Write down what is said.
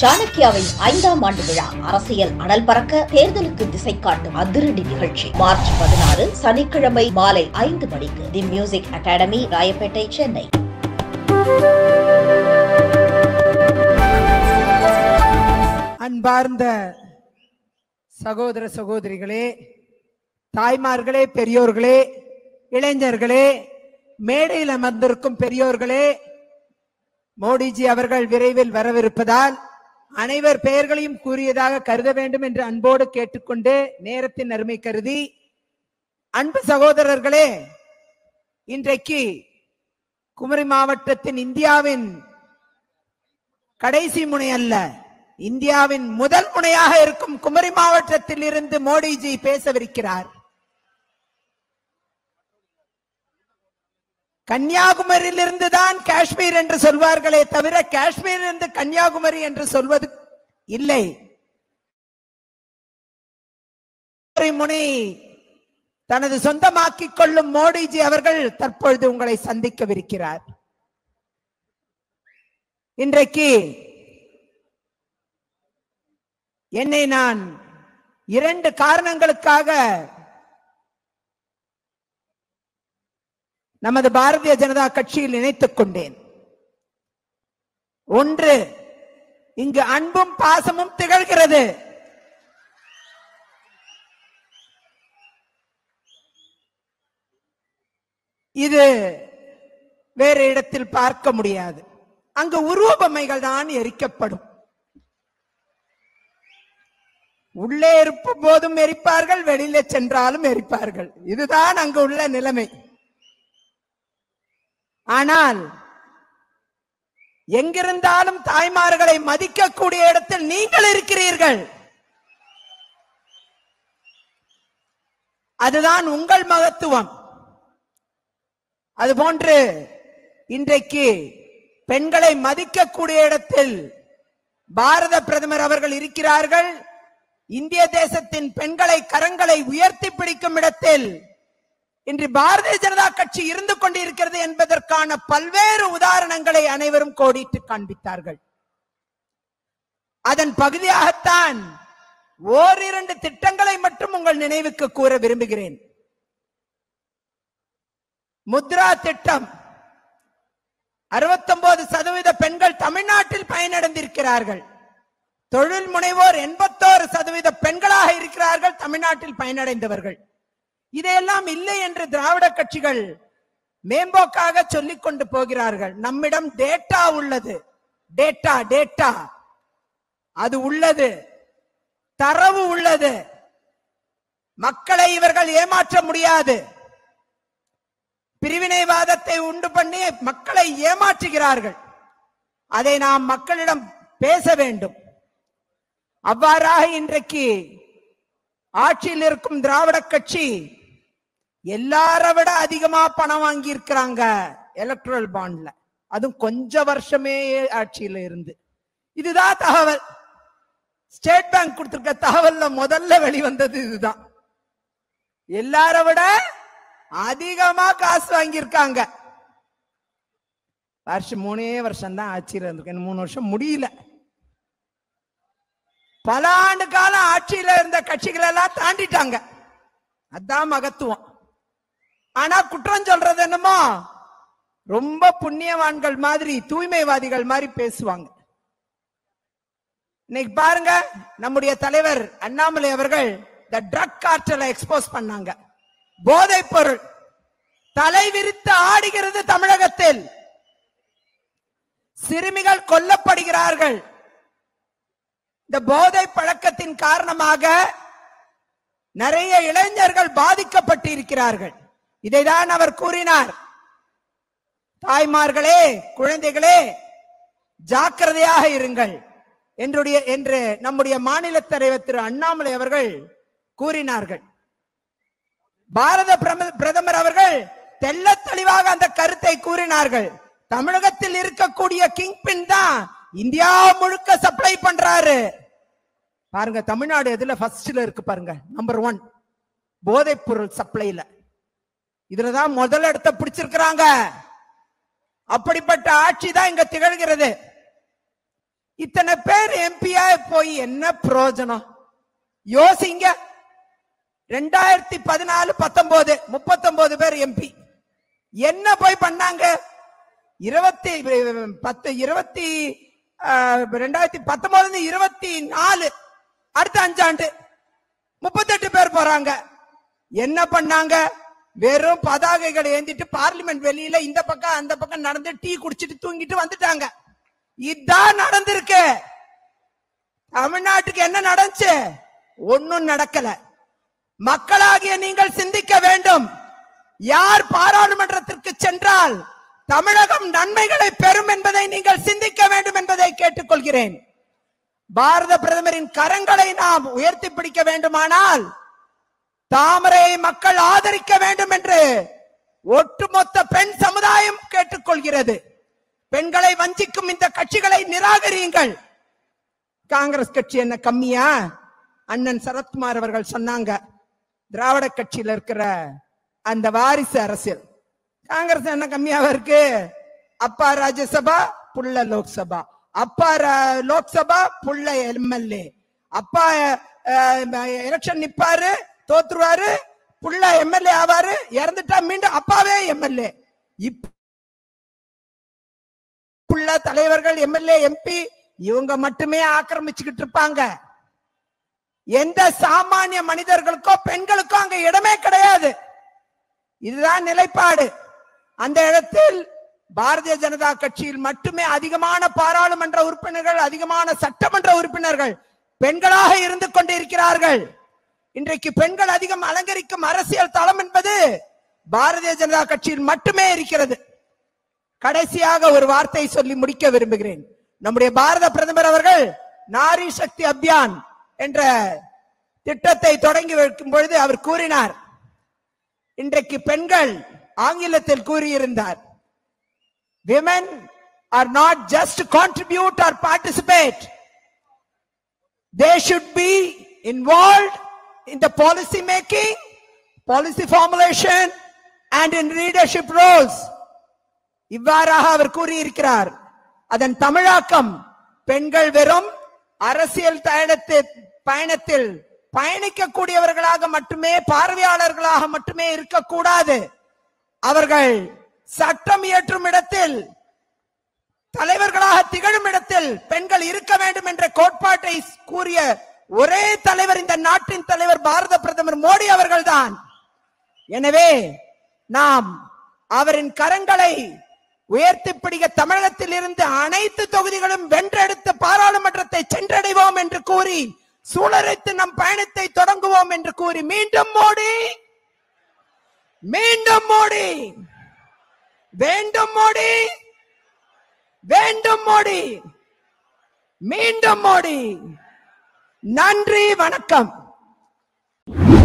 சாணக்கியாவின் ஐந்தாம் ஆண்டு விழா அரசியல் அனல் பறக்க தேர்தலுக்கு திசை காட்டும் அதிரடி நிகழ்ச்சி மார்ச் பதினாறு சனிக்கிழமை மாலை ஐந்து மணிக்கு the music academy Royapettah Chennai அன்பார்ந்த சகோதர சகோதரிகளே தாய்மார்களே பெரியோர்களே இளைஞர்களே மேடையில் அமர்ந்திருக்கும் பெரியோர்களே மோடிஜி அவர்கள் விரைவில் வரவிருப்பதால் அனைவர் பெயர்களையும் கூறியதாக கருத வேண்டும் என்று அன்போடு கேட்டுக்கொண்டு நேரத்தின் அருமை கருதி அன்பு சகோதரர்களே இன்றைக்கு குமரி மாவட்டத்தின் இந்தியாவின் கடைசி முனை அல்ல இந்தியாவின் முதல் முனையாக இருக்கும் குமரி மாவட்டத்தில் இருந்து மோடிஜி பேசவிருக்கிறார் கன்னியாகுமரியிலிருந்து தான் காஷ்மீர் என்று சொல்வார்களே தவிர காஷ்மீர் இருந்து கன்னியாகுமரி என்று சொல்வது இல்லை குமரி முனை தனது சொந்தமாக்கிக் கொள்ளும் மோடிஜி அவர்கள் தற்பொழுது உங்களை சந்திக்கவிருக்கிறார் இன்றைக்கு என்னை நான் இரண்டு காரணங்களுக்காக நமது பாரதிய ஜனதா கட்சியில் இணைத்துக் கொண்டேன் ஒன்று இங்கு அன்பும் பாசமும் திகழ்கிறது இது வேறு இடத்தில் பார்க்க முடியாது அங்கு உருவபொம்மைகள் தான் எரிக்கப்படும் உள்ளே இருக்கும் போதும் எரிப்பார்கள் வெளியில சென்றாலும் எரிப்பார்கள் இதுதான் அங்கு உள்ள நிலைமை ஆனால் எங்கிருந்தாலும் தாய்மார்களை மதிக்கக்கூடிய இடத்தில் நீங்கள் இருக்கிறீர்கள் அதுதான் உங்கள் மகத்துவம் அதுபோன்று இன்றைக்கு பெண்களை மதிக்கக்கூடிய இடத்தில் பாரத பிரதமர் அவர்கள் இருக்கிறார்கள் இந்திய தேசத்தின் பெண்களை கரங்களை உயர்த்தி பிடிக்கும் இடத்தில் இன்று பாரதிய ஜனதா கட்சி இருந்து கொண்டிருக்கிறது என்பதற்கான பல்வேறு உதாரணங்களை அனைவரும் கோடிட்டு காண்பித்தார்கள் அதன் பகுதியாகத்தான் ஓரிரண்டு திட்டங்களை மட்டும் உங்கள் நினைவுக்கு கூற விரும்புகிறேன் முத்ரா திட்டம் அறுபத்தொன்பது சதவீத பெண்கள் தமிழ்நாட்டில் பயனடைந்திருக்கிறார்கள் தொழில் முனைவோர் எண்பத்தோரு சதவீத பெண்களாக இருக்கிறார்கள் தமிழ்நாட்டில் பயனடைந்தவர்கள் இதையெல்லாம் இல்லை என்று திராவிட கட்சிகள் மேம்போக்காக சொல்லிக் கொண்டு போகிறார்கள் நம்மிடம் டேட்டா உள்ளது டேட்டா டேட்டா அது உள்ளது தரவு உள்ளது மக்களை இவர்கள் ஏமாற்ற முடியாது பிரிவினைவாதத்தை உண்டு பண்ணி மக்களை ஏமாற்றுகிறார்கள் அதை நாம் மக்களிடம் பேச வேண்டும் அவ்வாறாக இன்றைக்கு ஆட்சியில் இருக்கும் திராவிட கட்சி எல்லார விட அதிகமா பணம் வாங்கி இருக்கிறாங்க எலக்ட்ரல் பாண்ட்ல அதுவும் கொஞ்ச வருஷமே ஆட்சியில இருந்து இதுதான் தகவல் ஸ்டேட் பேங்க் கொடுத்திருக்க தகவல்ல முதல்ல வெளிவந்தது இதுதான் எல்லார விட அதிகமா காசு வாங்கியிருக்காங்க வருஷம் மூணே வருஷம் தான் ஆட்சியில் இருந்திருக்கேன் மூணு வருஷம் முடியல பல ஆண்டு காலம் ஆட்சியில இருந்த கட்சிகள் எல்லாம் தாண்டிட்டாங்க அதான் மகத்துவம் ஆனா குற்றம் சொல்றது என்னமோ ரொம்ப புண்ணியவான்கள் மாதிரி தூய்மைவாதிகள் மாதிரி பேசுவாங்க இன்னைக்கு பாருங்க நம்முடைய தலைவர் அண்ணாமலை அவர்கள் இந்த ட்ரக் காற்றலை எக்ஸ்போஸ் பண்ணாங்க போதைப் பொருள் தலை விரித்து ஆடுகிறது தமிழகத்தில் சிறுமிகள் கொல்லப்படுகிறார்கள் இந்த போதை பழக்கத்தின் காரணமாக நிறைய இளைஞர்கள் பாதிக்கப்பட்டிருக்கிறார்கள் இதைதான் அவர் கூறினார் தாய்மார்களே குழந்தைகளே ஜாக்கிரதையாக இருங்கள் என்றுடைய என்று நம்முடைய மாநில தலைவர் திரு அண்ணாமலை அவர்கள் கூறினார்கள் பாரத பிரம- பிரதமர் அவர்கள் தெள்ள தெளிவாக அந்த கருத்தை கூறினார்கள் தமிழகத்தில் இருக்கக்கூடிய கிங் பின் தான் இந்தியா முழுக்க சப்ளை பண்றாரு பாருங்க தமிழ்நாடு எதுல ஃபர்ஸ்ட்ல இருக்கு பாருங்க நம்பர் ஒன் போதைப் பொருள் சப்ளைல இதுலதான் முதல் இடத்தை பிடிச்சிருக்கிறாங்க அப்படிப்பட்ட ஆட்சி தான் இங்க திகழ்கிறது இத்தனை பேர் எம்பியா போய் என்ன பிரயோஜனம் யோசிங்க ரெண்டாயிரத்தி பதினாலு பத்தொன்பது முப்பத்தொன்பது பேர் எம்பி என்ன போய் பண்ணாங்க இருபத்தி பத்து இருபத்தி ஆஹ், ரெண்டாயிரத்தி பத்தொன்பது இருபத்தி நாலு அடுத்த அஞ்சாண்டு முப்பத்தெட்டு பேர் போறாங்க என்ன பண்ணாங்க வெறும் பதாகைகளை ஏந்திட்டு பார்லிமெண்ட் வெளியில இந்த பக்கம் அந்த பக்கம் நடந்து டீ குடிச்சிட்டு தூங்கிட்டு வந்துட்டாங்க இதான் நடந்திருக்கு தமிழ்நாட்டுக்கு என்ன நடந்துச்சு ஒண்ணும் நடக்கல மக்களாகிய நீங்கள் சிந்திக்க வேண்டும் யார் பாராளுமன்றத்திற்கு சென்றால் தமிழகம் நன்மைகளை பெறும் என்பதை நீங்கள் சிந்திக்க வேண்டும் என்பதை கேட்டுக்கொள்கிறேன் பாரத பிரதமரின் கரங்களை நாம் உயர்த்தி பிடிக்க வேண்டுமானால் தாமரை மக்கள் ஆதரிக்க வேண்டும் என்று ஒட்டுமொத்த பெண் சமுதாயம் கேட்டுக்கொள்கிறது பெண்களை வஞ்சிக்கும் இந்த கட்சிகளை நிராகரியுங்கள் காங்கிரஸ் கட்சி என்ன கம்மியா அண்ணன் சரத்குமார் அவர்கள் சொன்னாங்க திராவிட கட்சியில இருக்கிற அந்த வாரிசு அரசியல் காங்கிரஸ் என்ன கம்மியாவா இருக்கு அப்பா ராஜ்யசபா புள்ள லோக்சபா அப்பா ர- லோக்சபா புள்ள எம்எல்ஏ அப்பா எலெக்ஷன் நிப்பாரு தோத்துருவாரு புள்ள எம்எல்ஏ ஆவாரு இறந்துட்டா மீண்டும் அப்பாவே எம்எல்ஏ இப்ப புள்ள தலைவர்கள் எம்எல்ஏ எம்பி இவங்க மட்டுமே ஆக்கிரமிச்சுக்கிட்டு இருப்பாங்க எந்த சாமானிய மனிதர்களுக்கோ பெண்களுக்கோ அங்க இடமே கிடையாது இதுதான் நிலைப்பாடு அந்த இடத்தில் பாரதிய ஜனதா கட்சியில் மட்டுமே அதிகமான பாராளுமன்ற உறுப்பினர்கள் அதிகமான சட்டமன்ற உறுப்பினர்கள் பெண்களாக இருந்து கொண்டிருக்கிறார்கள் இன்றைக்கு பெண்கள் அதிகம் அலங்கரிக்கும் அரசியல் தளம் என்பது பாரதிய ஜனதா கட்சியில் மட்டுமே இருக்கிறது கடைசியாக ஒரு வார்த்தை சொல்லி முடிக்க விரும்புகிறேன் நம்முடைய பாரத பிரதமர் அவர்கள் நாரி சக்தி அபியான் என்ற திட்டத்தை தொடங்கி வைக்கும் பொழுது அவர் கூறினார் இன்றைக்கு பெண்கள் ஆங்கிலத்தில் கூறியிருந்தார் women are not just contribute or participate they should be involve in the policy making policy formulation and in leadership roles இவ்வாறாக அவர் கூறியிருக்கிறார் அதன் தமிழாக்கம் பெண்கள் வெறும் அரசியல் பயணத்தில் பயணத்தில் பயணிக்கக்கூடியவர்களாக மட்டுமே பார்வையாளர்களாக மட்டுமே இருக்கக்கூடாது அவர்கள் சட்டம் இயற்றும் இடத்தில் தலைவர்களாக திகழும் இடத்தில் பெண்கள் இருக்க வேண்டும் என்ற கோட்பாட்டை கூறிய ஒரே தலைவர் இந்த நாட்டின் தலைவர் பாரத பிரதமர் மோடி அவர்கள்தான் எனவே நாம் அவரின் கரங்களை உயர்த்தி பிடிக்க தமிழகத்தில் இருந்து அனைத்து தொகுதிகளும் வென்றெடுத்து பாராளுமன்றத்தை சென்றடைவோம் என்று கூறி சூழரைத்து நம் பயணத்தை தொடங்குவோம் என்று கூறி மீண்டும் மோடி மீண்டும் மோடி வேண்டும் மோடி வேண்டும் மோடி மீண்டும் மோடி நன்றி வணக்கம்